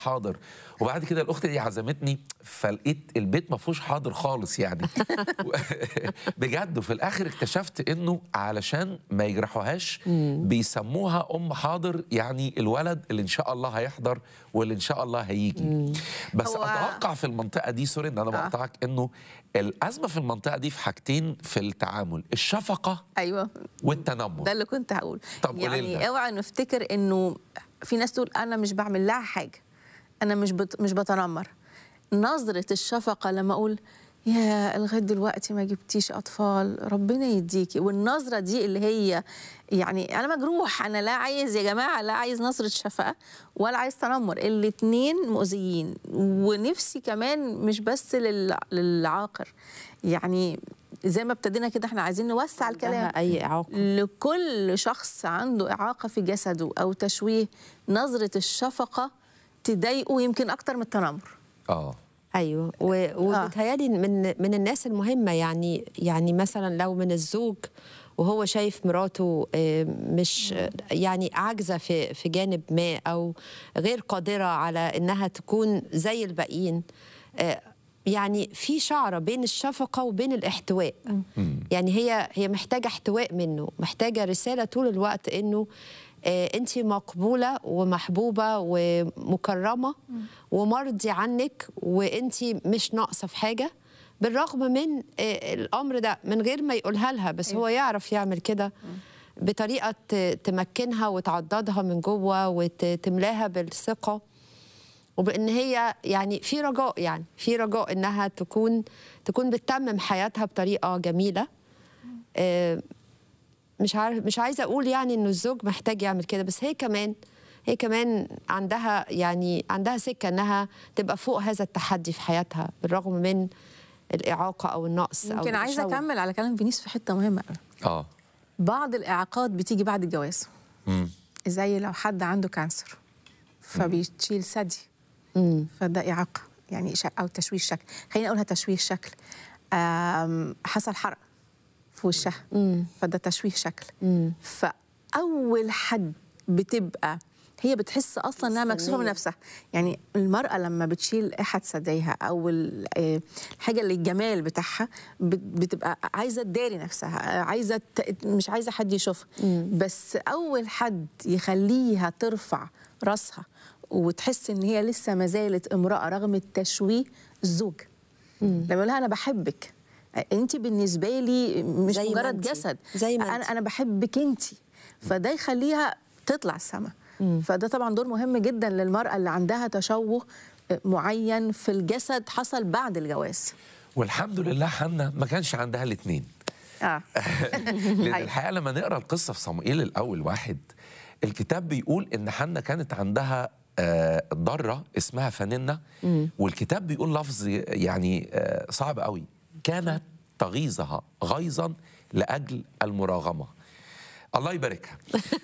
حاضر وبعد كده الاخت دي عزمتني فلقيت البيت ما فيهوش حاضر خالص يعني بجد وفي الاخر اكتشفت انه علشان ما يجرحوهاش بيسموها ام حاضر يعني الولد اللي ان شاء الله هيحضر واللي ان شاء الله هيجي بس هو- اتوقع في المنطقه دي سوري ان انا آه. بقطعك انه الازمه في المنطقه دي في حاجتين في التعامل الشفقه ايوه والتنمر ده اللي كنت هقول طب قولي يعني لنا. اوعى نفتكر انه في ناس تقول انا مش بعمل لها حاجه انا مش بت... مش بتنمر نظره الشفقه لما اقول يا لغايه دلوقتي ما جبتيش اطفال ربنا يديكي والنظره دي اللي هي يعني انا مجروح انا لا عايز يا جماعه لا عايز نظره شفقه ولا عايز تنمر الاتنين مؤذيين ونفسي كمان مش بس لل... للعاقر يعني زي ما ابتدينا كده احنا عايزين نوسع الكلام لها اي اعاقه لكل شخص عنده إعاقة في جسده أو تشويه نظرة الشفقة تضايقه يمكن أكتر من التنمر اه ايوه و- وبتهيالي من من الناس المهمه يعني يعني مثلا لو من الزوج وهو شايف مراته آه، مش آه، يعني عاجزه في في جانب ما او غير قادره على انها تكون زي الباقيين آه، يعني في شعره بين الشفقه وبين الاحتواء يعني هي هي محتاجه احتواء منه محتاجه رساله طول الوقت انه انت مقبوله ومحبوبه ومكرمه ومرضي عنك وانت مش ناقصه في حاجه بالرغم من آه، الامر ده من غير ما يقولها لها بس هو يعرف يعمل كده بطريقه ت- تمكنها وتعضدها من جوه وتملاها بالثقه وبان هي يعني في رجاء يعني في رجاء انها تكون تكون بتتمم حياتها بطريقه جميله آه، مش عارف مش عايزه اقول يعني انه الزوج محتاج يعمل كده بس هي كمان هي كمان عندها يعني عندها سكه انها تبقى فوق هذا التحدي في حياتها بالرغم من الاعاقه او النقص او يمكن عايزة التشوه. أكمل على كلام فينيس في حتة مهمة قوي اه بعض الإعاقات بتيجي بعد الجواز مم. زي لو حد عنده كانسر فبيشيل ثدي مم. فده إعاقة يعني شك أو تشويه شكل خلينا أقولها تشويه شكل آم، حصل حرق في وشها مم. فده تشويه شكل مم. فاول حد بتبقى هي بتحس اصلا انها مكسوفه من مستنية. نفسها يعني المراه لما بتشيل احد ثديها او ال- آه، الحاجه اللي الجمال بتاعها بت- بتبقى عايزه تداري نفسها آه، عايزه ت- مش عايزه حد يشوفها بس اول حد يخليها ترفع راسها وتحس ان هي لسه ما زالت امراه رغم التشويه الزوج لما يقول لها انا بحبك انت بالنسبه لي مش زي ما مجرد انتي. جسد زي ما انا انتي. انا بحبك انت فده يخليها تطلع السما فده طبعا دور مهم جدا للمراه اللي عندها تشوه معين في الجسد حصل بعد الجواز والحمد لله حنا ما كانش عندها الاثنين اه لان أيوة. الحقيقه لما نقرا القصه في صموئيل الاول واحد الكتاب بيقول ان حنا كانت عندها آه، ضره اسمها فننه والكتاب بيقول لفظ يعني آه، صعب قوي كانت تغيظها غيظا لاجل المراغمه الله يباركها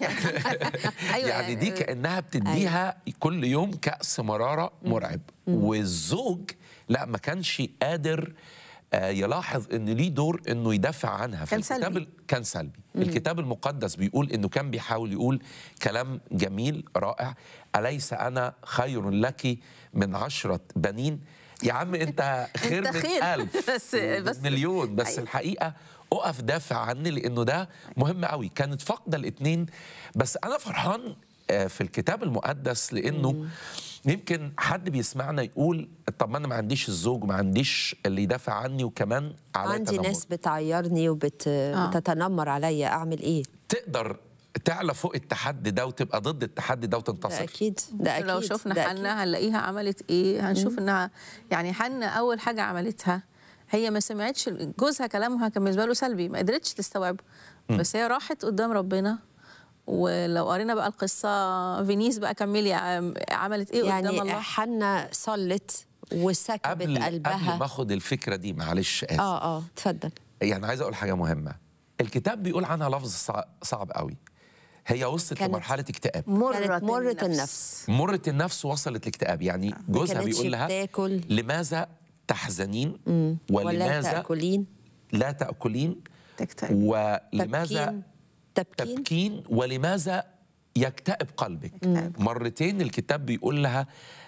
ايوه يعني دي كانها بتديها كل يوم كاس مراره مرعب والزوج لا ما كانش قادر آه، يلاحظ ان ليه دور انه يدافع عنها كان فالكتاب سلبي. ال- كان سلبي الكتاب المقدس بيقول انه كان بيحاول يقول كلام جميل رائع اليس انا خير لك من عشرة بنين يا عم انت خير أنت من خير. ألف بس- بس- مليون بس أيوة. الحقيقه اقف دافع عني لانه ده مهم قوي كانت فاقده الاثنين بس انا فرحان آه، في الكتاب المقدس لانه يمكن حد بيسمعنا يقول طب ما انا ما عنديش الزوج وما عنديش اللي يدافع عني وكمان على عندي تنمر. ناس بتعيرني وبتتنمر عليا اعمل ايه تقدر تعلى فوق التحدي ده وتبقى ضد التحدي ده ده وتنتصر اكيد ده اكيد لو شفنا ده أكيد. حنا هنلاقيها عملت ايه هنشوف انها يعني حنا اول حاجه عملتها هي ما سمعتش جوزها كلامها كان بالنسبه له سلبي ما قدرتش تستوعبه بس هي راحت قدام ربنا ولو قرينا بقى القصه فينيس بقى كملي عم- عملت ايه قدام يعني الله حنا صلت وسكبت قبل قبل ما قلبها اخد الفكره دي معلش اسف اه اه اتفضل يعني عايز اقول حاجه مهمه الكتاب بيقول عنها لفظ صع- صعب قوي هي وصلت كانت- لمرحله اكتئاب مرة كانت مرة النفس مرة النفس وصلت لاكتئاب يعني جوزها كانتش بيقول لها بتاكل. لماذا تحزنين ولا ولماذا تاكلين لا تأكلين تكتئب ولماذا تبكين تبكين تبكين ولماذا يكتئب قلبك مرتين الكتاب بيقول لها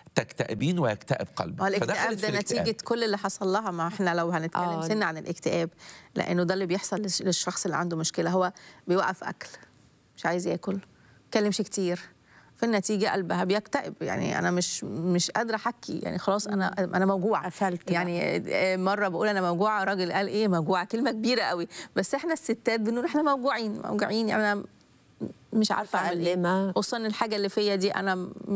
تكتئبين ويكتئب ما هو قلبك الاكتئاب فدخلت ده في الاكتئاب. نتيجة كل اللي حصل لها ما احنا لو هنتكلم آه. سنة عن الاكتئاب لأنه ده اللي بيحصل للش- للشخص اللي عنده مشكلة هو بيوقف أكل مش عايز ياكل يتكلمش كتير في النتيجة قلبها بيكتئب يعني أنا مش مش قادرة أحكي يعني خلاص أنا أنا موجوعة قفلت بقى. يعني آه، مرة بقول أنا موجوعة راجل قال إيه موجوعة كلمة كبيرة قوي بس إحنا الستات بنقول إحنا موجوعين موجوعين يعني أنا مش عارفة أعمل إيه متألمة. خصوصا الحاجة اللي فيا دي أنا